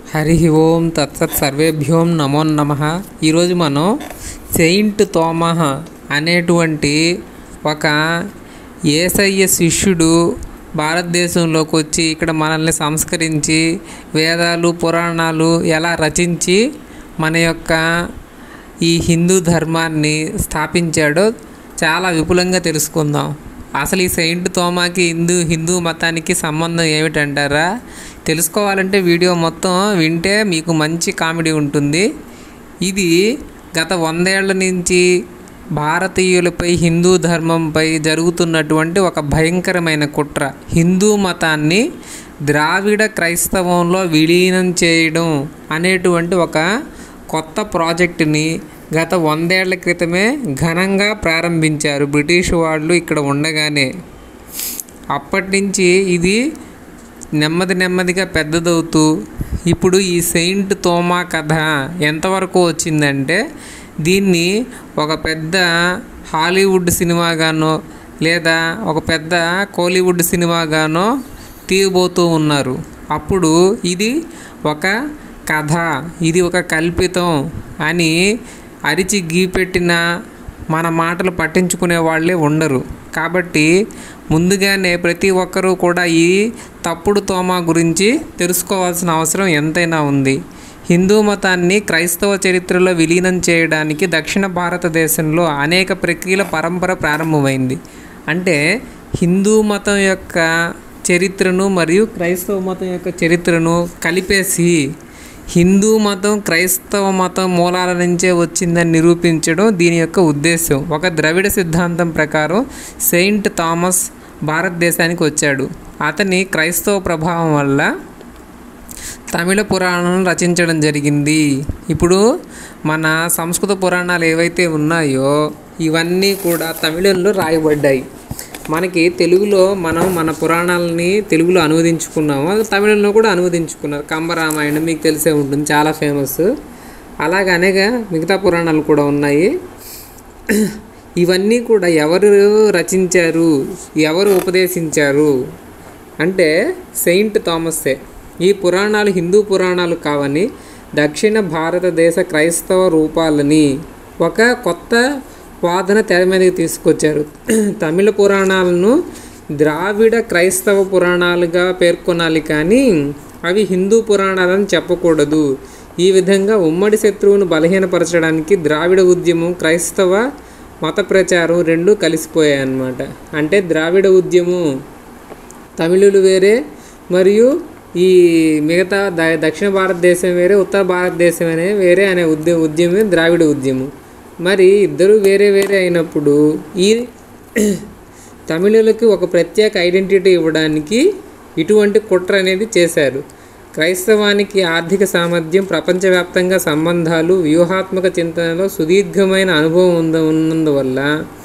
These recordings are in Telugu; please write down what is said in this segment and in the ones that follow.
హరి ఓం తత్సత్ సర్వేభ్యోం నమో నమ ఈరోజు మనం సెయింట్ తోమహ అనేటువంటి ఒక ఏసయ్య శిష్యుడు భారతదేశంలోకి వచ్చి ఇక్కడ మనల్ని సంస్కరించి వేదాలు పురాణాలు ఎలా రచించి మన యొక్క ఈ హిందూ ధర్మాన్ని స్థాపించాడో చాలా విపులంగా తెలుసుకుందాం అసలు ఈ సెయింట్ తోమాకి హిందూ హిందూ మతానికి సంబంధం ఏమిటంటారా తెలుసుకోవాలంటే వీడియో మొత్తం వింటే మీకు మంచి కామెడీ ఉంటుంది ఇది గత వందేళ్ల నుంచి భారతీయులపై హిందూ ధర్మంపై జరుగుతున్నటువంటి ఒక భయంకరమైన కుట్ర హిందూ మతాన్ని ద్రావిడ క్రైస్తవంలో విలీనం చేయడం అనేటువంటి ఒక కొత్త ప్రాజెక్టుని గత వందేళ్ల క్రితమే ఘనంగా ప్రారంభించారు బ్రిటిష్ వాళ్ళు ఇక్కడ ఉండగానే అప్పటి నుంచి ఇది నెమ్మది నెమ్మదిగా పెద్దదవుతూ ఇప్పుడు ఈ సెయింట్ తోమా కథ ఎంతవరకు వచ్చిందంటే దీన్ని ఒక పెద్ద హాలీవుడ్ సినిమాగానో లేదా ఒక పెద్ద కోలీవుడ్ సినిమాగానో తీయబోతూ ఉన్నారు అప్పుడు ఇది ఒక కథ ఇది ఒక కల్పితం అని అరిచి గీపెట్టిన మన మాటలు పట్టించుకునే వాళ్ళే ఉండరు కాబట్టి ముందుగానే ప్రతి ఒక్కరూ కూడా ఈ తప్పుడు తోమా గురించి తెలుసుకోవాల్సిన అవసరం ఎంతైనా ఉంది హిందూ మతాన్ని క్రైస్తవ చరిత్రలో విలీనం చేయడానికి దక్షిణ భారతదేశంలో అనేక ప్రక్రియల పరంపర ప్రారంభమైంది అంటే హిందూ మతం యొక్క చరిత్రను మరియు క్రైస్తవ మతం యొక్క చరిత్రను కలిపేసి హిందూ మతం క్రైస్తవ మతం మూలాల నుంచే వచ్చిందని నిరూపించడం దీని యొక్క ఉద్దేశం ఒక ద్రవిడ సిద్ధాంతం ప్రకారం సెయింట్ థామస్ భారతదేశానికి వచ్చాడు అతని క్రైస్తవ ప్రభావం వల్ల తమిళ పురాణాలను రచించడం జరిగింది ఇప్పుడు మన సంస్కృత పురాణాలు ఏవైతే ఉన్నాయో ఇవన్నీ కూడా తమిళంలో రాయబడ్డాయి మనకి తెలుగులో మనం మన పురాణాలని తెలుగులో అనువదించుకున్నాము అది తమిళంలో కూడా అనువదించుకున్నారు కంబరామాయణం మీకు తెలిసే ఉంటుంది చాలా ఫేమస్ అలాగే అనేక మిగతా పురాణాలు కూడా ఉన్నాయి ఇవన్నీ కూడా ఎవరు రచించారు ఎవరు ఉపదేశించారు అంటే సెయింట్ థామస్సే ఈ పురాణాలు హిందూ పురాణాలు కావని దక్షిణ భారతదేశ క్రైస్తవ రూపాలని ఒక కొత్త వాదన తెర మీదకి తీసుకొచ్చారు తమిళ పురాణాలను ద్రావిడ క్రైస్తవ పురాణాలుగా పేర్కొనాలి కానీ అవి హిందూ పురాణాలని చెప్పకూడదు ఈ విధంగా ఉమ్మడి శత్రువును బలహీనపరచడానికి ద్రావిడ ఉద్యమం క్రైస్తవ మత ప్రచారం రెండు కలిసిపోయాయి అన్నమాట అంటే ద్రావిడ ఉద్యమం తమిళులు వేరే మరియు ఈ మిగతా ద దక్షిణ భారతదేశం వేరే ఉత్తర భారతదేశం అనే వేరే అనే ఉద్య ఉద్యమే ద్రావిడ ఉద్యమం మరి ఇద్దరు వేరే వేరే అయినప్పుడు ఈ తమిళులకి ఒక ప్రత్యేక ఐడెంటిటీ ఇవ్వడానికి ఇటువంటి కుట్ర అనేది చేశారు క్రైస్తవానికి ఆర్థిక సామర్థ్యం ప్రపంచవ్యాప్తంగా సంబంధాలు వ్యూహాత్మక చింతనలో సుదీర్ఘమైన అనుభవం ఉంద ఉన్నందువల్ల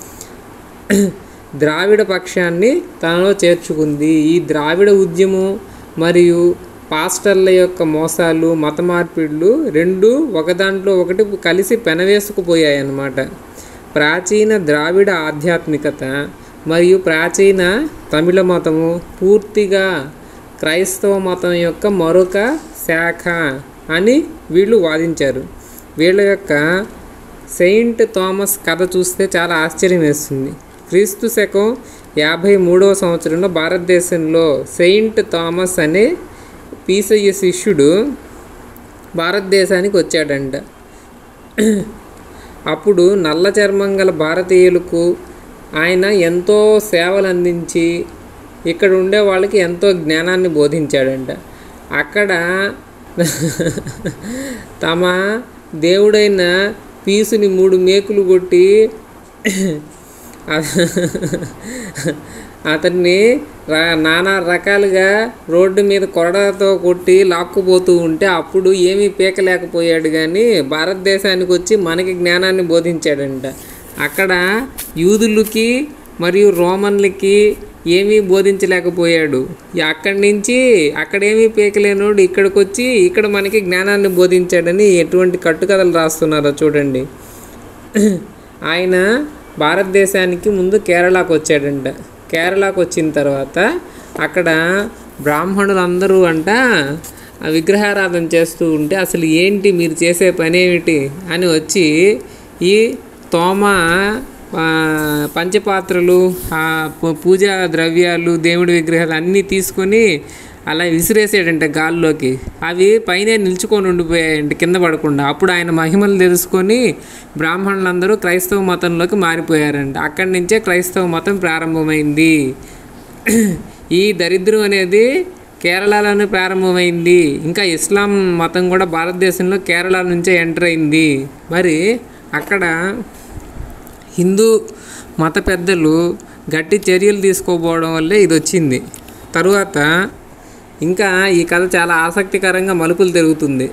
ద్రావిడ పక్షాన్ని తనలో చేర్చుకుంది ఈ ద్రావిడ ఉద్యమం మరియు పాస్టర్ల యొక్క మోసాలు మత మార్పిడులు రెండు ఒకదాంట్లో ఒకటి కలిసి పెనవేసుకుపోయాయి అన్నమాట ప్రాచీన ద్రావిడ ఆధ్యాత్మికత మరియు ప్రాచీన తమిళ మతము పూర్తిగా క్రైస్తవ మతం యొక్క మరొక శాఖ అని వీళ్ళు వాదించారు వీళ్ళ యొక్క సెయింట్ థామస్ కథ చూస్తే చాలా ఆశ్చర్యం వేస్తుంది క్రీస్తు శకం యాభై మూడవ సంవత్సరంలో భారతదేశంలో సెయింట్ థామస్ అనే పీసయ్య శిష్యుడు భారతదేశానికి వచ్చాడంట అప్పుడు నల్ల చర్మం గల భారతీయులకు ఆయన ఎంతో సేవలు అందించి ఇక్కడ ఉండే వాళ్ళకి ఎంతో జ్ఞానాన్ని బోధించాడంట అక్కడ తమ దేవుడైన పీసుని మూడు మేకులు కొట్టి అతన్ని నానా రకాలుగా రోడ్డు మీద కొరడాతో కొట్టి లాక్కుపోతూ ఉంటే అప్పుడు ఏమీ పీకలేకపోయాడు కానీ భారతదేశానికి వచ్చి మనకి జ్ఞానాన్ని బోధించాడంట అక్కడ యూదులకి మరియు రోమన్లకి ఏమీ బోధించలేకపోయాడు అక్కడి నుంచి అక్కడేమీ పీకలేనోడు ఇక్కడికి వచ్చి ఇక్కడ మనకి జ్ఞానాన్ని బోధించాడని ఎటువంటి కట్టుకథలు రాస్తున్నారో చూడండి ఆయన భారతదేశానికి ముందు కేరళకు వచ్చాడంట కేరళకు వచ్చిన తర్వాత అక్కడ బ్రాహ్మణులందరూ అంట ఆ విగ్రహారాధన చేస్తూ ఉంటే అసలు ఏంటి మీరు చేసే పని ఏమిటి అని వచ్చి ఈ తోమ ఆ, పంచపాత్రలు ఆ పూ- పూజా ద్రవ్యాలు దేవుడి విగ్రహాలు అన్నీ తీసుకొని అలా విసిరేసాడంట గాల్లోకి అవి పైనే నిల్చుకొని ఉండిపోయాయంట కింద పడకుండా అప్పుడు ఆయన మహిమలు తెలుసుకొని బ్రాహ్మణులందరూ క్రైస్తవ మతంలోకి మారిపోయారంట అక్కడి నుంచే క్రైస్తవ మతం ప్రారంభమైంది ఈ దరిద్రం అనేది కేరళలోనే ప్రారంభమైంది ఇంకా ఇస్లాం మతం కూడా భారతదేశంలో కేరళ నుంచే ఎంటర్ అయింది మరి అక్కడ హిందూ మత పెద్దలు గట్టి చర్యలు తీసుకోపోవడం వల్లే ఇది వచ్చింది తరువాత ఇంకా ఈ కథ చాలా ఆసక్తికరంగా మలుపులు తిరుగుతుంది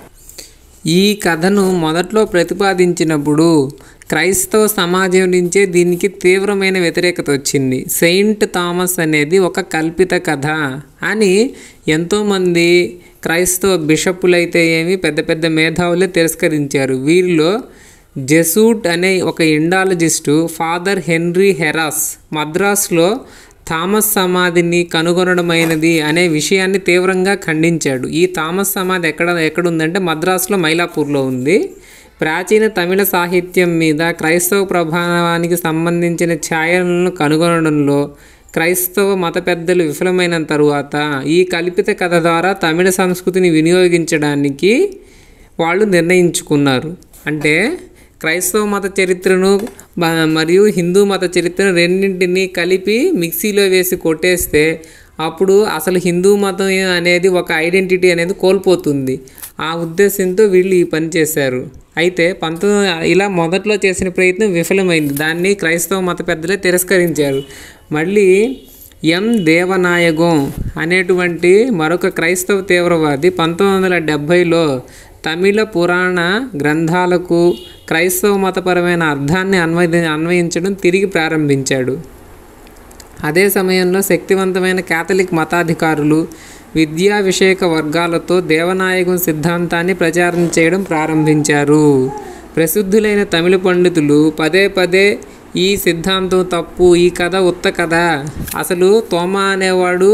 ఈ కథను మొదట్లో ప్రతిపాదించినప్పుడు క్రైస్తవ సమాజం నుంచే దీనికి తీవ్రమైన వ్యతిరేకత వచ్చింది సెయింట్ థామస్ అనేది ఒక కల్పిత కథ అని ఎంతోమంది క్రైస్తవ బిషప్పులైతే ఏమి పెద్ద పెద్ద మేధావులే తిరస్కరించారు వీరిలో జెసూట్ అనే ఒక ఇండాలజిస్టు ఫాదర్ హెన్రీ హెరాస్ మద్రాస్లో థామస్ సమాధిని కనుగొనడమైనది అనే విషయాన్ని తీవ్రంగా ఖండించాడు ఈ థామస్ సమాధి ఎక్కడ ఎక్కడ ఉందంటే మద్రాసులో మైలాపూర్లో ఉంది ప్రాచీన తమిళ సాహిత్యం మీద క్రైస్తవ ప్రభావానికి సంబంధించిన ఛాయలను కనుగొనడంలో క్రైస్తవ మత పెద్దలు విఫలమైన తరువాత ఈ కల్పిత కథ ద్వారా తమిళ సంస్కృతిని వినియోగించడానికి వాళ్ళు నిర్ణయించుకున్నారు అంటే క్రైస్తవ మత చరిత్రను బ- మరియు హిందూ మత చరిత్రను రెండింటిని కలిపి మిక్సీలో వేసి కొట్టేస్తే అప్పుడు అసలు హిందూ మతం అనేది ఒక ఐడెంటిటీ అనేది కోల్పోతుంది ఆ ఉద్దేశంతో వీళ్ళు ఈ పని చేశారు అయితే పంతొమ్మిది ఇలా మొదట్లో చేసిన ప్రయత్నం విఫలమైంది దాన్ని క్రైస్తవ మత పెద్దలే తిరస్కరించారు మళ్ళీ ఎం దేవనాయగం అనేటువంటి మరొక క్రైస్తవ తీవ్రవాది పంతొమ్మిది వందల డెబ్భైలో తమిళ పురాణ గ్రంథాలకు క్రైస్తవ మతపరమైన అర్థాన్ని అన్వయ అన్వయించడం తిరిగి ప్రారంభించాడు అదే సమయంలో శక్తివంతమైన కేథలిక్ మతాధికారులు విద్యా విషయక వర్గాలతో దేవనాయకం సిద్ధాంతాన్ని ప్రచారం చేయడం ప్రారంభించారు ప్రసిద్ధులైన తమిళ పండితులు పదే పదే ఈ సిద్ధాంతం తప్పు ఈ కథ ఉత్త కథ అసలు తోమ అనేవాడు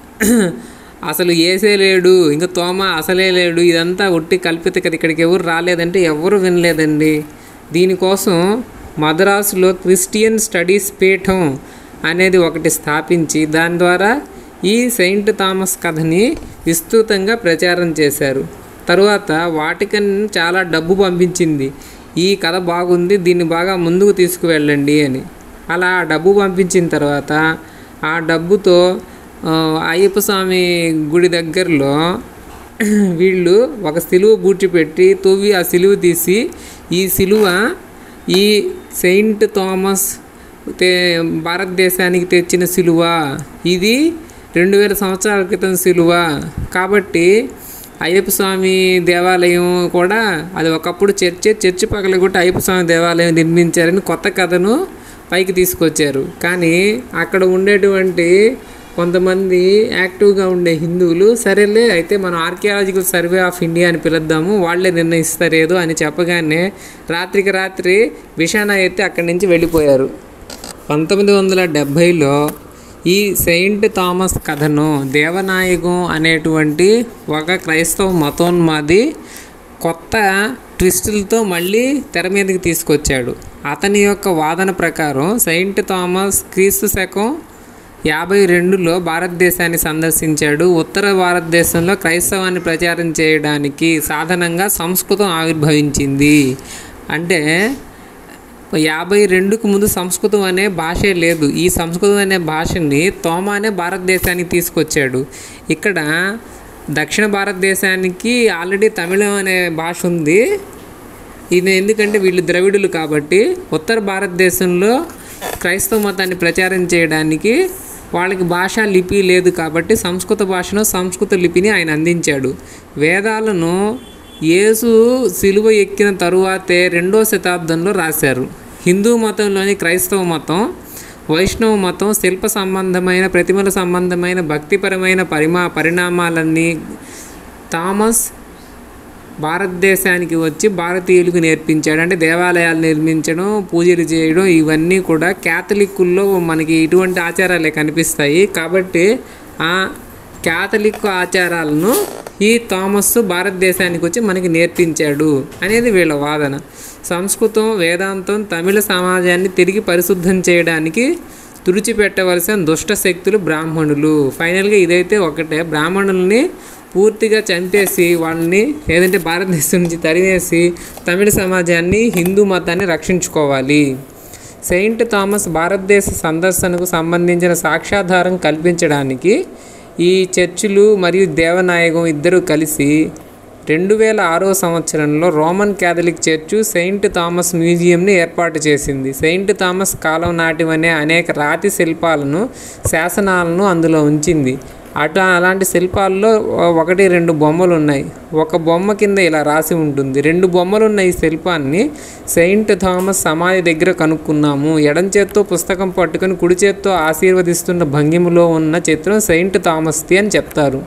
అసలు ఏసే లేడు ఇంకా తోమ అసలే లేడు ఇదంతా ఒట్టి కల్పిత కథ ఇక్కడికి ఎవరు రాలేదంటే ఎవరు వినలేదండి దీనికోసం మద్రాసులో క్రిస్టియన్ స్టడీస్ పీఠం అనేది ఒకటి స్థాపించి దాని ద్వారా ఈ సెయింట్ థామస్ కథని విస్తృతంగా ప్రచారం చేశారు తరువాత వాటికన్ చాలా డబ్బు పంపించింది ఈ కథ బాగుంది దీన్ని బాగా ముందుకు తీసుకువెళ్ళండి అని అలా ఆ డబ్బు పంపించిన తర్వాత ఆ డబ్బుతో ఆ, అయ్యప్ప స్వామి గుడి దగ్గరలో వీళ్ళు ఒక సిలువ బూడ్చిపెట్టి తవ్వి ఆ సిలువ తీసి ఈ సిలువ ఈ సెయింట్ థామస్ తే భారతదేశానికి తెచ్చిన సిలువ ఇది రెండు వేల సంవత్సరాల క్రితం సిలువ కాబట్టి అయ్యప్ప స్వామి దేవాలయం కూడా అది ఒకప్పుడు చర్చే చర్చి పగలగొట్టి అయ్యప్ప స్వామి దేవాలయం నిర్మించారని కొత్త కథను పైకి తీసుకొచ్చారు కానీ అక్కడ ఉండేటువంటి కొంతమంది యాక్టివ్గా ఉండే హిందువులు సరేలే అయితే మనం ఆర్కియాలజికల్ సర్వే ఆఫ్ ఇండియా అని పిలుద్దాము వాళ్ళే నిర్ణయిస్తారేదో అని చెప్పగానే రాత్రికి రాత్రి విషానా ఎత్తి అక్కడి నుంచి వెళ్ళిపోయారు పంతొమ్మిది వందల డెబ్భైలో ఈ సెయింట్ థామస్ కథను దేవనాయకం అనేటువంటి ఒక క్రైస్తవ మతోన్మాది కొత్త ట్విస్టులతో మళ్ళీ తెర మీదకి తీసుకొచ్చాడు అతని యొక్క వాదన ప్రకారం సెయింట్ థామస్ క్రీస్తు శకం యాభై రెండులో భారతదేశాన్ని సందర్శించాడు ఉత్తర భారతదేశంలో క్రైస్తవాన్ని ప్రచారం చేయడానికి సాధనంగా సంస్కృతం ఆవిర్భవించింది అంటే యాభై రెండుకు ముందు సంస్కృతం అనే భాషే లేదు ఈ సంస్కృతం అనే భాషని తోమ అనే భారతదేశానికి తీసుకొచ్చాడు ఇక్కడ దక్షిణ భారతదేశానికి ఆల్రెడీ తమిళం అనే భాష ఉంది ఇది ఎందుకంటే వీళ్ళు ద్రవిడులు కాబట్టి ఉత్తర భారతదేశంలో క్రైస్తవ మతాన్ని ప్రచారం చేయడానికి వాళ్ళకి భాషా లిపి లేదు కాబట్టి సంస్కృత భాషను సంస్కృత లిపిని ఆయన అందించాడు వేదాలను యేసు సిలువ ఎక్కిన తరువాతే రెండో శతాబ్దంలో రాశారు హిందూ మతంలోని క్రైస్తవ మతం వైష్ణవ మతం శిల్ప సంబంధమైన ప్రతిమల సంబంధమైన భక్తిపరమైన పరిమా పరిణామాలన్నీ థామస్ భారతదేశానికి వచ్చి భారతీయులకు నేర్పించాడు అంటే దేవాలయాలు నిర్మించడం పూజలు చేయడం ఇవన్నీ కూడా క్యాథలిక్కుల్లో మనకి ఇటువంటి ఆచారాలే కనిపిస్తాయి కాబట్టి ఆ క్యాథలిక్ ఆచారాలను ఈ థామస్ భారతదేశానికి వచ్చి మనకి నేర్పించాడు అనేది వీళ్ళ వాదన సంస్కృతం వేదాంతం తమిళ సమాజాన్ని తిరిగి పరిశుద్ధం చేయడానికి తుడిచిపెట్టవలసిన దుష్ట శక్తులు బ్రాహ్మణులు ఫైనల్గా ఇదైతే ఒకటే బ్రాహ్మణుల్ని పూర్తిగా చంపేసి వాళ్ళని ఏదంటే భారతదేశం నుంచి తరివేసి తమిళ సమాజాన్ని హిందూ మతాన్ని రక్షించుకోవాలి సెయింట్ థామస్ భారతదేశ సందర్శనకు సంబంధించిన సాక్ష్యాధారం కల్పించడానికి ఈ చర్చిలు మరియు దేవనాయకం ఇద్దరు కలిసి రెండు వేల ఆరో సంవత్సరంలో Roman Catholic church saint Thomas మ్యూజియంని ఏర్పాటు చేసింది సెయింట్ థామస్ కాలం నాటివనే అనేక రాతి శిల్పాలను శాసనాలను అందులో ఉంచింది అటు అలాంటి శిల్పాల్లో ఒకటి రెండు బొమ్మలు ఉన్నాయి ఒక బొమ్మ కింద ఇలా రాసి ఉంటుంది రెండు బొమ్మలు ఉన్న ఈ శిల్పాన్ని సెయింట్ థామస్ సమాధి దగ్గర కనుక్కున్నాము ఎడం చేత్తో పుస్తకం పట్టుకొని కుడి చేత్తో ఆశీర్వదిస్తున్న భంగిమలో ఉన్న చిత్రం సెయింట్ థామస్ది అని చెప్తారు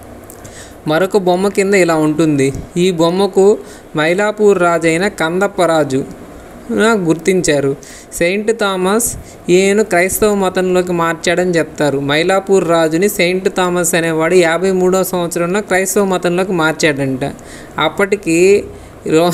మరొక బొమ్మ కింద ఇలా ఉంటుంది ఈ బొమ్మకు మైలాపూర్ రాజైన కందప్పరాజు ఆ, గుర్తించారు సెయింట్ థామస్ ఈయన క్రైస్తవ మతంలోకి మార్చాడని చెప్తారు మైలాపూర్ రాజుని సెయింట్ థామస్ అనేవాడు యాభై మూడో సంవత్సరంలో క్రైస్తవ మతంలోకి మార్చాడంట అప్పటికి రో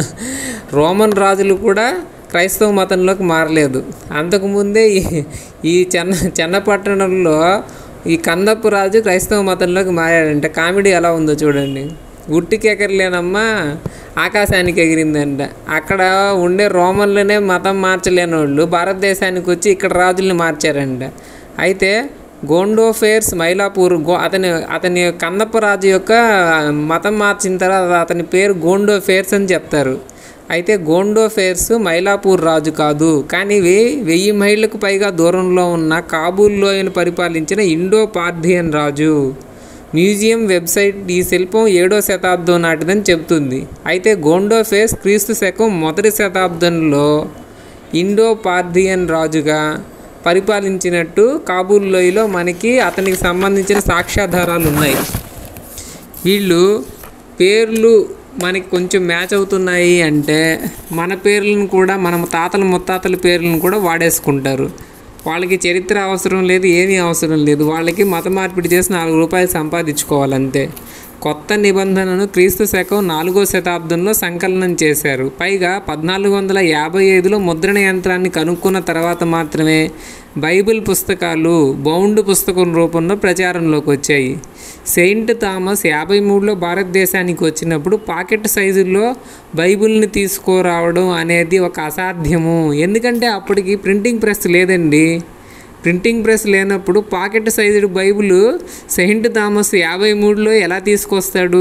రోమన్ రాజులు కూడా క్రైస్తవ మతంలోకి మారలేదు అంతకుముందే ఈ ఈ చెన్న చెన్నపట్టణంలో ఈ కందపు రాజు క్రైస్తవ మతంలోకి మారాడంట కామెడీ ఎలా ఉందో చూడండి ఉట్టికి ఎగరలేనమ్మా ఆకాశానికి ఎగిరిందంట అక్కడ ఉండే రోమన్లోనే మతం మార్చలేని వాళ్ళు భారతదేశానికి వచ్చి ఇక్కడ రాజుల్ని మార్చారంట అయితే గోండోఫేర్స్ మైలాపూర్ గో అతని అతని కందప్ప రాజు యొక్క మతం మార్చిన తర్వాత అతని పేరు గోండోఫేర్స్ అని చెప్తారు అయితే గోండోఫేర్స్ మైలాపూర్ రాజు కాదు కానీ ఇవి వెయ్యి మైళ్ళకు పైగా దూరంలో ఉన్న కాబూల్ లోయను పరిపాలించిన ఇండో పార్థియన్ రాజు మ్యూజియం వెబ్సైట్ ఈ శిల్పం ఏడో శతాబ్దం నాటిదని చెబుతుంది అయితే గోండోఫేస్ క్రీస్తు శకం మొదటి శతాబ్దంలో ఇండో పార్థియన్ రాజుగా పరిపాలించినట్టు కాబూల్ లోయలో మనకి అతనికి సంబంధించిన సాక్ష్యాధారాలు ఉన్నాయి వీళ్ళు పేర్లు మనకి కొంచెం మ్యాచ్ అవుతున్నాయి అంటే మన పేర్లను కూడా మన తాతల ముత్తాతల పేర్లను కూడా వాడేసుకుంటారు వాళ్ళకి చరిత్ర అవసరం లేదు ఏమీ అవసరం లేదు వాళ్ళకి మత మార్పిడి చేసి నాలుగు రూపాయలు సంపాదించుకోవాలంతే కొత్త నిబంధనను క్రీస్తు శకం నాలుగో శతాబ్దంలో సంకలనం చేశారు పైగా పద్నాలుగు వందల యాభై ఐదులో ముద్రణ యంత్రాన్ని కనుక్కున్న తర్వాత మాత్రమే బైబిల్ పుస్తకాలు బౌండ్ పుస్తకం రూపంలో ప్రచారంలోకి వచ్చాయి సెయింట్ థామస్ యాభై మూడులో భారతదేశానికి వచ్చినప్పుడు పాకెట్ సైజుల్లో బైబిల్ని తీసుకురావడం అనేది ఒక అసాధ్యము ఎందుకంటే అప్పటికి ప్రింటింగ్ ప్రెస్ లేదండి ప్రింటింగ్ ప్రెస్ లేనప్పుడు pocket sized Bible saint Thomas యాభై మూడులో ఎలా తీసుకొస్తాడు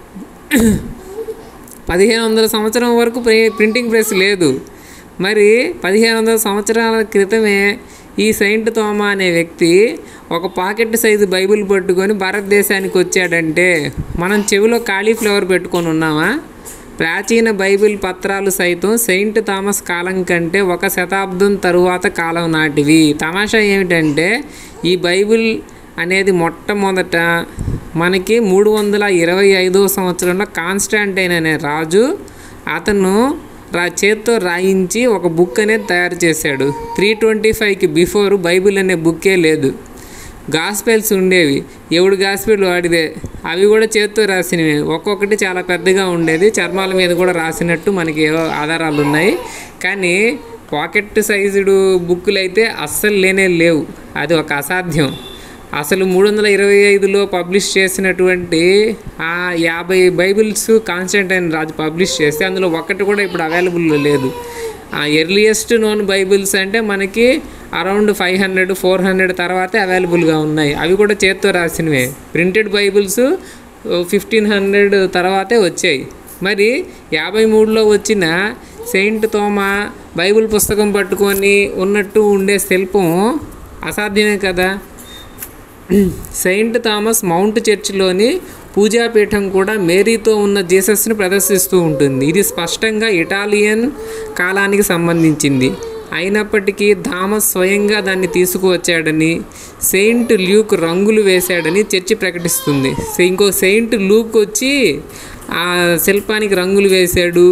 పదిహేను వందల సంవత్సరం వరకు ప్రి- ప్రింటింగ్ ప్రెస్ లేదు మరి పదిహేను వందల సంవత్సరాల క్రితమే ఈ సెయింట్ తోమా అనే వ్యక్తి ఒక పాకెట్ సైజు బైబిల్ పట్టుకొని భారతదేశానికి వచ్చాడంటే మనం చెవిలో కాలీఫ్లవర్ పెట్టుకొని ఉన్నామా ప్రాచీన బైబిల్ పత్రాలు సైతం సెయింట్ థామస్ కాలం కంటే ఒక శతాబ్దం తరువాత కాలం నాటివి తమాషా ఏమిటంటే ఈ బైబిల్ అనేది మొట్టమొదట మనకి మూడు వందల ఇరవై ఐదవ సంవత్సరంలో కాన్స్టాంటైన్ అనే రాజు అతను రా చేత్తో రాయించి ఒక బుక్ అనేది తయారు చేశాడు త్రీ ట్వంటీ ఫైవ్కి బిఫోర్ బైబిల్ అనే బుక్కే లేదు గాస్పెల్స్ ఉండేవి ఎవడు గాస్పెల్ వాడిదే అవి కూడా చేత్తో రాసినవి ఒక్కొక్కటి చాలా పెద్దగా ఉండేది చర్మాల మీద కూడా రాసినట్టు మనకి ఏవో ఆధారాలు ఉన్నాయి కానీ పాకెట్ సైజుడు బుక్కులు అయితే అస్సలు లేనే లేవు అది ఒక అసాధ్యం అసలు మూడు వందల ఇరవై ఐదులో పబ్లిష్ చేసినటువంటి ఆ యాభై బైబిల్స్ కాన్స్టంటైన్ రాజు పబ్లిష్ చేస్తే అందులో ఒక్కటి కూడా ఇప్పుడు అవైలబుల్లో లేదు ఆ ఎర్లియస్ట్ నోన్ బైబిల్స్ అంటే మనకి around five hundred four hundred తర్వాతే అవైలబుల్గా ఉన్నాయి అవి కూడా చేత్తో రాసినవే ప్రింటెడ్ బైబిల్స్ ఫిఫ్టీన్ హండ్రెడ్ తర్వాతే వచ్చాయి మరి యాభై మూడులో వచ్చిన సెయింట్ తోమా బైబిల్ పుస్తకం పట్టుకొని ఉన్నట్టు ఉండే శిల్పం అసాధ్యమే కదా సెయింట్ థామస్ మౌంట్ చర్చిలోని పూజాపీఠం కూడా మేరీతో ఉన్న జీసస్ని ప్రదర్శిస్తూ ఉంటుంది ఇది స్పష్టంగా ఇటాలియన్ కాలానికి సంబంధించింది అయినప్పటికీ థామస్ స్వయంగా దాన్ని తీసుకువచ్చాడని సెయింట్ ల్యూక్ రంగులు వేశాడని చర్చి ప్రకటిస్తుంది సె- ఇంకో సెయింట్ లూక్ వచ్చి ఆ శిల్పానికి రంగులు వేశాడు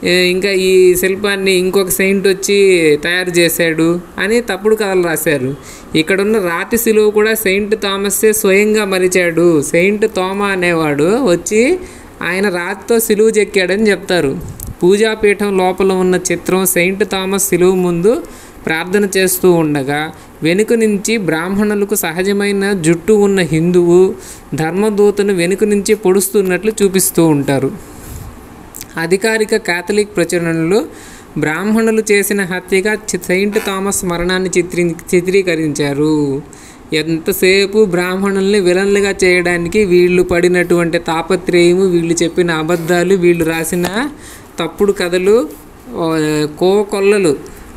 ఏ, ఇంకా ఈ శిల్పాన్ని ఇంకొక సెయింట్ వచ్చి తయారు చేశాడు అని తప్పుడు కథలు రాశారు ఇక్కడున్న రాతి శిలువ కూడా సెయింట్ థామస్సే స్వయంగా మరిచాడు సెయింట్ తోమా అనేవాడు వచ్చి ఆయన రాతితో సిలువ చెక్కాడని చెప్తారు పూజాపీఠం లోపల ఉన్న చిత్రం సెయింట్ థామస్ సిలువ ముందు ప్రార్థన చేస్తూ ఉండగా వెనుక నుంచి బ్రాహ్మణులకు సహజమైన జుట్టు ఉన్న హిందువు ధర్మదూతను వెనుక నుంచి పొడుస్తున్నట్లు చూపిస్తూ ఉంటారు అధికారిక కాథలిక్ ప్రచురణలో బ్రాహ్మణులు చేసిన హత్యగా చి- సెయింట్ థామస్ మరణాన్ని చిత్రీ చిత్రీకరించారు ఎంతసేపు బ్రాహ్మణుల్ని విలన్లుగా చేయడానికి వీళ్ళు పడినటువంటి తాపత్రయము వీళ్ళు చెప్పిన అబద్ధాలు వీళ్ళు రాసిన తప్పుడు కథలు ఆ, కోకొల్లలు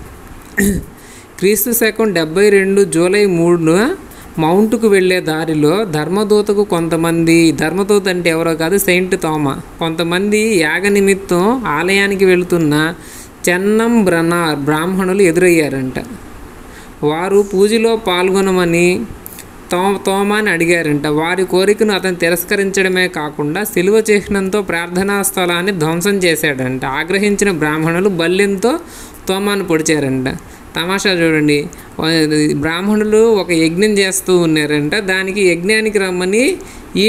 క్రీస్తు శకం డెబ్బై రెండు జూలై మూడున మౌంట్కు వెళ్ళే దారిలో ధర్మదూతకు కొంతమంది ధర్మదూత అంటే ఎవరో కాదు సెయింట్ తోమ కొంతమంది యాగ నిమిత్తం ఆలయానికి వెళుతున్న చెన్నం బ్రనార్ బ్రాహ్మణులు ఎదురయ్యారంట వారు పూజలో పాల్గొనమని తో తోమాని అడిగారంట వారి కోరికను అతను తిరస్కరించడమే కాకుండా సిలువ చిహ్నంతో ప్రార్థనా స్థలాన్ని ధ్వంసం చేశాడంట ఆగ్రహించిన బ్రాహ్మణులు బల్లెంతో తోమాను పొడిచారంట తమాషా చూడండి వా- బ్రాహ్మణులు ఒక యజ్ఞం చేస్తూ ఉన్నారంట దానికి యజ్ఞానికి రమ్మని ఈ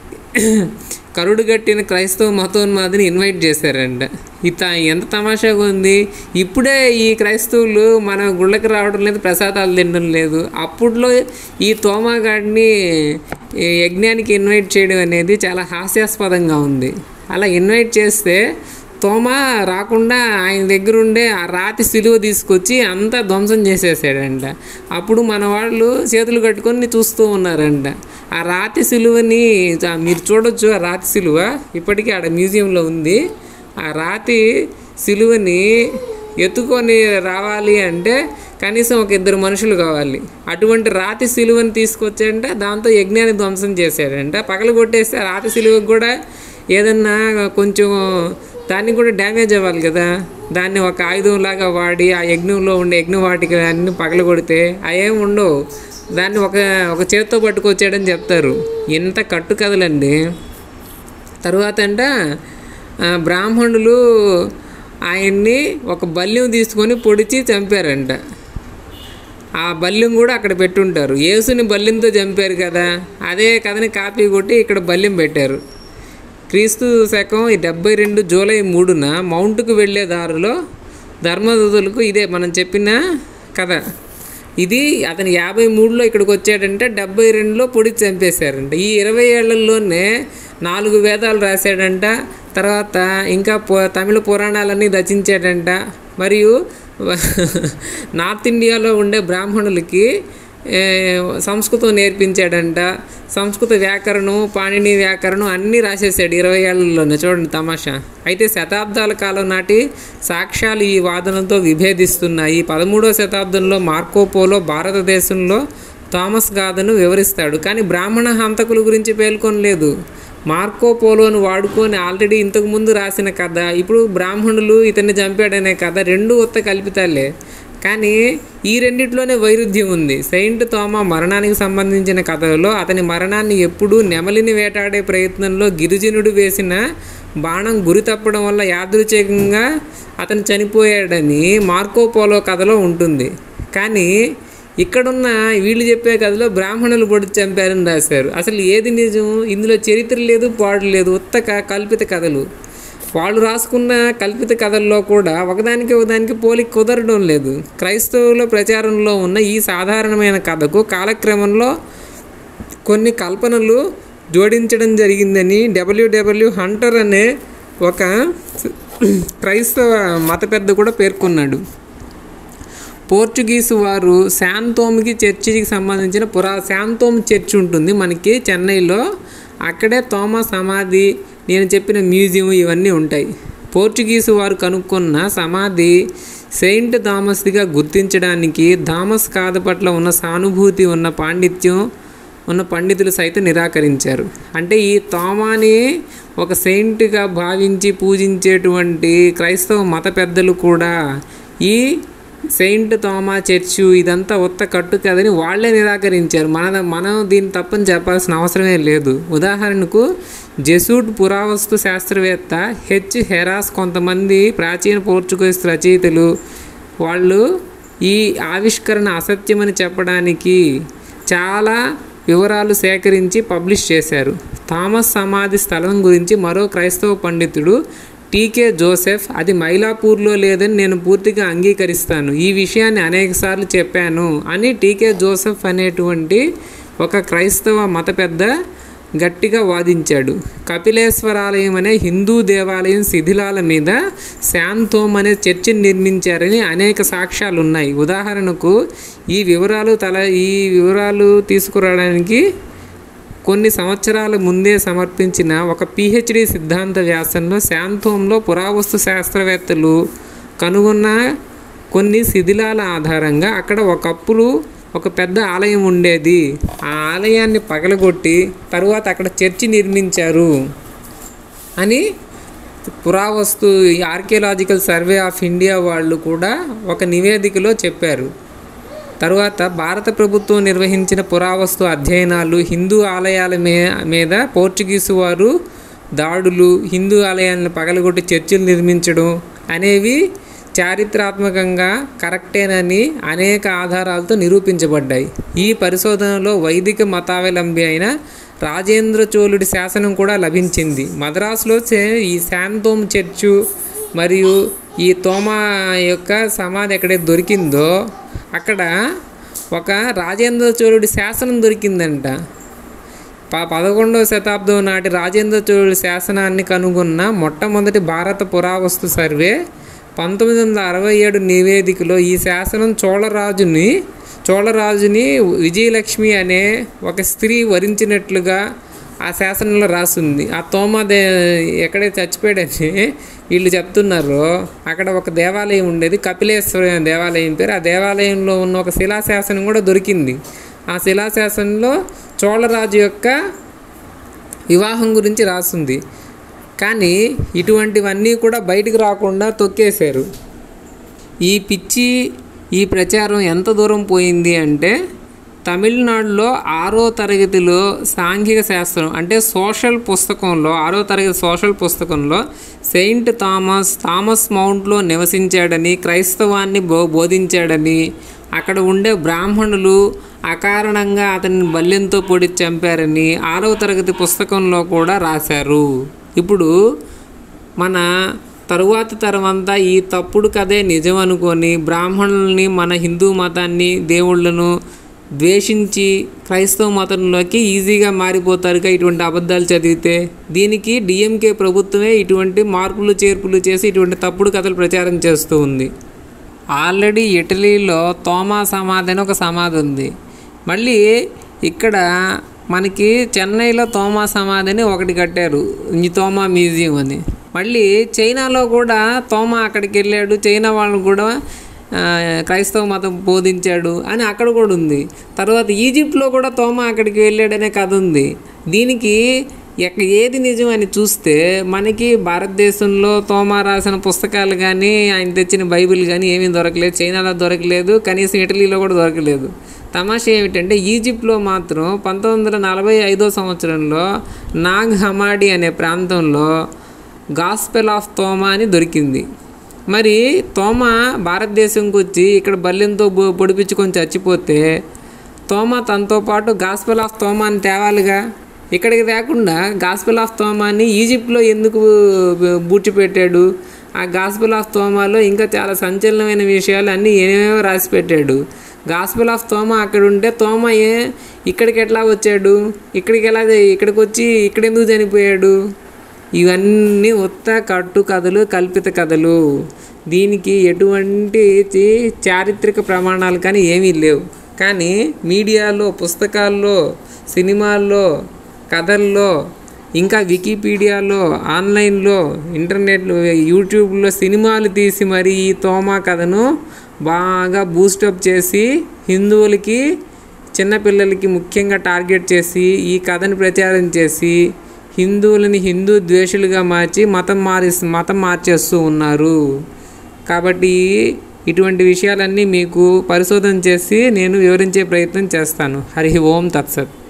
కరుడు కట్టిన క్రైస్తవ మతోన్మాదిని ఇన్వైట్ చేశారంట ఇత ఎంత తమాషాగా ఉంది ఇప్పుడే ఈ క్రైస్తవులు మన గుళ్ళకి రావడం లేదు ప్రసాదాలు తినడం లేదు అప్పుడులో ఈ తోమాగాడిని ఈ యజ్ఞానికి ఇన్వైట్ చేయడం అనేది చాలా హాస్యాస్పదంగా ఉంది అలా ఇన్వైట్ చేస్తే తోమ రాకుండా ఆయన దగ్గర ఉండే ఆ రాతి సిలువ తీసుకొచ్చి అంతా ధ్వంసం చేసేసాడంట అప్పుడు మన వాళ్ళు చేతులు కట్టుకొని చూస్తూ ఉన్నారంట ఆ రాతి సిలువని చ- మీరు చూడొచ్చు ఆ రాతి సిలువ ఇప్పటికీ ఆడ మ్యూజియంలో ఉంది ఆ రాతి సిలువని ఎత్తుకొని రావాలి అంటే కనీసం ఒక ఇద్దరు మనుషులు కావాలి అటువంటి రాతి సిలువని తీసుకొచ్చాడంట దాంతో యజ్ఞాన్ని ధ్వంసం చేశాడంట పగల కొట్టేస్తే ఆ రాతి సిలువకు కూడా ఏదన్నా కొంచెం దానికి కూడా డ్యామేజ్ అవ్వాలి కదా దాన్ని ఒక ఆయుధంలాగా వాడి ఆ యజ్ఞంలో ఉండే యజ్ఞ వాటికి అన్ని పగలగొడితే అవేం ఉండవు దాన్ని ఒక ఒక చేత్తో పట్టుకొచ్చాడని చెప్తారు ఎంత కట్టు కథలండి తరువాత అంట ఆ, బ్రాహ్మణులు ఆయన్ని ఒక బల్యం తీసుకొని పొడిచి చంపారంట ఆ బల్యం కూడా అక్కడ పెట్టుంటారు యేసుని బల్యంతో చంపారు కదా అదే కథని కాపీ కొట్టి ఇక్కడ బల్యం పెట్టారు క్రీస్తు శకం ఈ డెబ్బై రెండు జూలై మూడున మౌంట్కు వెళ్ళే దారిలో ధర్మదూతలకు ఇదే మనం చెప్పిన కథ ఇది అతను యాభై మూడులో ఇక్కడికి వచ్చాడంటే డెబ్బై రెండులో పొడి చంపేశారంట ఈ ఇరవై ఏళ్లలోనే నాలుగు వేదాలు రాశాడంట తర్వాత ఇంకా పు తమిళ పురాణాలన్నీ రచించాడంట మరియు నార్త్ ఇండియాలో ఉండే బ్రాహ్మణులకి ఏ, సంస్కృతం నేర్పించాడంట సంస్కృత వ్యాకరణం పాణిని వ్యాకరణం అన్నీ రాసేసాడు ఇరవై ఏళ్లలోనే చూడండి తమాషా అయితే శతాబ్దాల కాలం నాటి సాక్ష్యాలు ఈ వాదనతో విభేదిస్తున్నాయి పదమూడవ శతాబ్దంలో మార్కోపోలో భారతదేశంలో థామస్ గాథను వివరిస్తాడు కానీ బ్రాహ్మణ హంతకుల గురించి పేర్కొనలేదు మార్కో పోలోను వాడుకొని ఆల్రెడీ ఇంతకుముందు రాసిన కథ ఇప్పుడు బ్రాహ్మణులు ఇతన్ని చంపాడనే కథ రెండు ఉత్త కల్పితాలే కానీ ఈ రెండిట్లోనే వైరుధ్యం ఉంది సెయింట్ తోమా మరణానికి సంబంధించిన కథలో అతని మరణాన్ని ఎప్పుడూ నెమలిని వేటాడే ప్రయత్నంలో గిరిజనుడు వేసిన బాణం గురి తప్పడం వల్ల యాదృచ్ఛికంగా అతను చనిపోయాడని మార్కో పోలో కథలో ఉంటుంది కానీ ఇక్కడున్న వీళ్ళు చెప్పే కథలో బ్రాహ్మణులు పొడి చంపారని రాశారు అసలు ఏది నిజం ఇందులో చరిత్ర లేదు పాడు లేదు ఉత్త క- కల్పిత కథలు వాళ్ళు రాసుకున్న కల్పిత కథల్లో కూడా ఒకదానికి ఒకదానికి పోలిక కుదరడం లేదు క్రైస్తవుల ప్రచారంలో ఉన్న ఈ సాధారణమైన కథకు కాలక్రమంలో కొన్ని కల్పనలు జోడించడం జరిగిందని డబ్ల్యూడబ్ల్యూ హంటర్ అనే ఒక క్రైస్తవ మత పెద్ద కూడా పేర్కొన్నాడు పోర్చుగీసు వారు శాంతోమ్కి చర్చికి సంబంధించిన పురా శాంతోమ్ చర్చ్ ఉంటుంది మనకి చెన్నైలో అక్కడే తోమా సమాధి నేను చెప్పిన మ్యూజియం ఇవన్నీ ఉంటాయి పోర్చుగీసు వారు కనుక్కున్న సమాధి సెయింట్ థామస్దిగా గుర్తించడానికి థామస్ కాథ పట్ల ఉన్న సానుభూతి ఉన్న పాండిత్యం ఉన్న పండితులు సైతం నిరాకరించారు అంటే ఈ తోమాని ఒక సెయింట్గా భావించి పూజించేటువంటి క్రైస్తవ మత పెద్దలు కూడా ఈ సెయింట్ థోమా చర్చు ఇదంతా ఉత్త కట్టు కదని వాళ్ళే నిరాకరించారు మన మనం దీన్ని తప్పని చెప్పాల్సిన అవసరమే లేదు ఉదాహరణకు జెసూట్ పురావస్తు శాస్త్రవేత్త హెచ్ హెరాస్ కొంతమంది ప్రాచీన పోర్చుగీస్ రచయితలు వాళ్ళు ఈ ఆవిష్కరణ అసత్యమని చెప్పడానికి చాలా వివరాలు సేకరించి పబ్లిష్ చేశారు థామస్ సమాధి స్థలం గురించి మరో క్రైస్తవ పండితుడు టీకే జోసెఫ్ అది మైలాపూర్లో లేదని నేను పూర్తిగా అంగీకరిస్తాను ఈ విషయాన్ని అనేకసార్లు చెప్పాను అని టీకే జోసెఫ్ అనేటువంటి ఒక క్రైస్తవ మత పెద్ద గట్టిగా వాదించాడు కపిలేశ్వరాలయం అనే హిందూ దేవాలయం శిథిలాల మీద శాంతోమ్ అనే చర్చిని నిర్మించారని అనేక సాక్ష్యాలు ఉన్నాయి ఉదాహరణకు ఈ వివరాలు తల ఈ వివరాలు తీసుకురావడానికి కొన్ని సంవత్సరాల ముందే సమర్పించిన ఒక పిహెచ్డి సిద్ధాంత వ్యాసంలో శాంతోంలో పురావస్తు శాస్త్రవేత్తలు కనుగొన్న కొన్ని శిథిలాల ఆధారంగా అక్కడ ఒకప్పుడు ఒక పెద్ద ఆలయం ఉండేది ఆ ఆలయాన్ని పగలగొట్టి తరువాత అక్కడ చర్చి నిర్మించారు అని పురావస్తు ఆర్కియలాజికల్ సర్వే ఆఫ్ ఇండియా వాళ్ళు కూడా ఒక నివేదికలో చెప్పారు తరువాత భారత ప్రభుత్వం నిర్వహించిన పురావస్తు అధ్యయనాలు హిందూ ఆలయాల మే మీద పోర్చుగీసు వారు దాడులు హిందూ ఆలయాలను పగలగొట్టి చర్చిలు నిర్మించడం అనేవి చారిత్రాత్మకంగా కరెక్టేనని అనేక ఆధారాలతో నిరూపించబడ్డాయి ఈ పరిశోధనలో వైదిక మతావలంబి అయిన రాజేంద్ర చోళుడి శాసనం కూడా లభించింది మద్రాసులో చే- ఈ శాంతోమ్ చర్చు మరియు ఈ తోమా యొక్క సమాధి ఎక్కడైతే దొరికిందో అక్కడ ఒక రాజేంద్ర చోళుడి శాసనం దొరికిందంట ప పదకొండవ శతాబ్దం నాటి రాజేంద్ర చోళుడి శాసనాన్ని కనుగొన్న మొట్టమొదటి భారత పురావస్తు సర్వే పంతొమ్మిది వందల అరవై ఏడు నివేదికలో ఈ శాసనం చోళరాజుని చోళరాజుని విజయలక్ష్మి అనే ఒక స్త్రీ వరించినట్లుగా ఆ శాసనంలో రాసింది ఆ తోమ దే ఎక్కడైతే చచ్చిపోయాడని వీళ్ళు చెప్తున్నారో అక్కడ ఒక దేవాలయం ఉండేది కపిలేశ్వర దేవాలయం పేరు ఆ దేవాలయంలో ఉన్న ఒక శిలాశాసనం కూడా దొరికింది ఆ శిలాశాసనంలో చోళరాజు యొక్క వివాహం గురించి రాసింది కానీ ఇటువంటివన్నీ కూడా బయటికి రాకుండా తొక్కేశారు ఈ పిచ్చి ఈ ప్రచారం ఎంత దూరం పోయింది అంటే తమిళనాడులో ఆరో తరగతిలో సాంఘిక శాస్త్రం అంటే సోషల్ పుస్తకంలో ఆరో తరగతి సోషల్ పుస్తకంలో సెయింట్ థామస్ థామస్ మౌంట్లో నివసించాడని క్రైస్తవాన్ని బో బోధించాడని అక్కడ ఉండే బ్రాహ్మణులు అకారణంగా అతన్ని బల్లెంతో పొడి చంపారని ఆరవ తరగతి పుస్తకంలో కూడా రాశారు ఇప్పుడు మన తరువాత తరమంతా ఈ తప్పుడు కథే నిజం అనుకొని బ్రాహ్మణుల్ని మన హిందూ మతాన్ని దేవుళ్ళను ద్వేషించి క్రైస్తవ మతంలోకి ఈజీగా మారిపోతారుగా ఇటువంటి అబద్ధాలు చదివితే దీనికి డిఎంకే ప్రభుత్వమే ఇటువంటి మార్పులు చేర్పులు చేసి ఇటువంటి తప్పుడు కథలు ప్రచారం చేస్తూ ఉంది ఆల్రెడీ ఇటలీలో తోమా సమాధి అని ఒక సమాధి ఉంది మళ్ళీ ఇక్కడ మనకి చెన్నైలో తోమా సమాధి అని ఒకటి కట్టారు ఈ తోమా మ్యూజియం అని మళ్ళీ చైనాలో కూడా తోమా అక్కడికి వెళ్ళాడు చైనా వాళ్ళు కూడా ఆ, క్రైస్తవ మతం బోధించాడు అని అక్కడ కూడా ఉంది తర్వాత ఈజిప్ట్లో కూడా తోమా అక్కడికి వెళ్ళాడనే కథ ఉంది దీనికి ఎక్క ఏది నిజం అని చూస్తే మనకి భారతదేశంలో తోమా రాసిన పుస్తకాలు కానీ ఆయన తెచ్చిన బైబిల్ కానీ ఏమీ దొరకలేదు చైనాలో దొరకలేదు కనీసం ఇటలీలో కూడా దొరకలేదు తమాషా ఏమిటంటే ఈజిప్ట్లో మాత్రం పంతొమ్మిది వందల నలభై ఐదో సంవత్సరంలో నాగ్ హమాడి అనే ప్రాంతంలో గాస్పెల్ ఆఫ్ తోమా అని దొరికింది మరి తోమ భారతదేశంకి వచ్చి ఇక్కడ బల్లెంతో బొ- పొడిపించుకొని చచ్చిపోతే తోమ తనతో పాటు గాస్పెల్ ఆఫ్ తోమాని తేవాలిగా ఇక్కడికి తేకుండా గాస్పెల్ ఆఫ్ తోమాని ఈజిప్ట్లో ఎందుకు బూడ్చిపెట్టాడు ఆ గాస్పెల్ ఆఫ్ తోమాలో ఇంకా చాలా సంచలనమైన విషయాలు అన్నీ ఏమేమో రాసి పెట్టాడు గాస్పెల్ ఆఫ్ తోమా అక్కడ ఉంటే తోమ ఏ ఇక్కడికి ఎట్లా వచ్చాడు ఇక్కడికి ఎలా ఇక్కడికి వచ్చి ఇక్కడ ఎందుకు చనిపోయాడు ఇవన్నీ ఉత్త కట్టు కథలు కల్పిత కథలు దీనికి ఎటువంటి చి- చారిత్రక ప్రమాణాలు కానీ ఏమీ లేవు కానీ మీడియాలో పుస్తకాల్లో సినిమాల్లో కథల్లో ఇంకా వికీపీడియాలో ఆన్లైన్లో ఇంటర్నెట్లో యూట్యూబ్లో సినిమాలు తీసి మరి ఈ తోమా కథను బాగా బూస్టప్ చేసి హిందువులకి చిన్నపిల్లలకి ముఖ్యంగా టార్గెట్ చేసి ఈ కథను ప్రచారం చేసి హిందువులని హిందూ ద్వేషులుగా మార్చి మతం మారి మతం మార్చేస్తూ ఉన్నారు కాబట్టి ఇటువంటి విషయాలన్నీ మీకు పరిశోధన చేసి నేను వివరించే ప్రయత్నం చేస్తాను హరి ఓం తత్సత్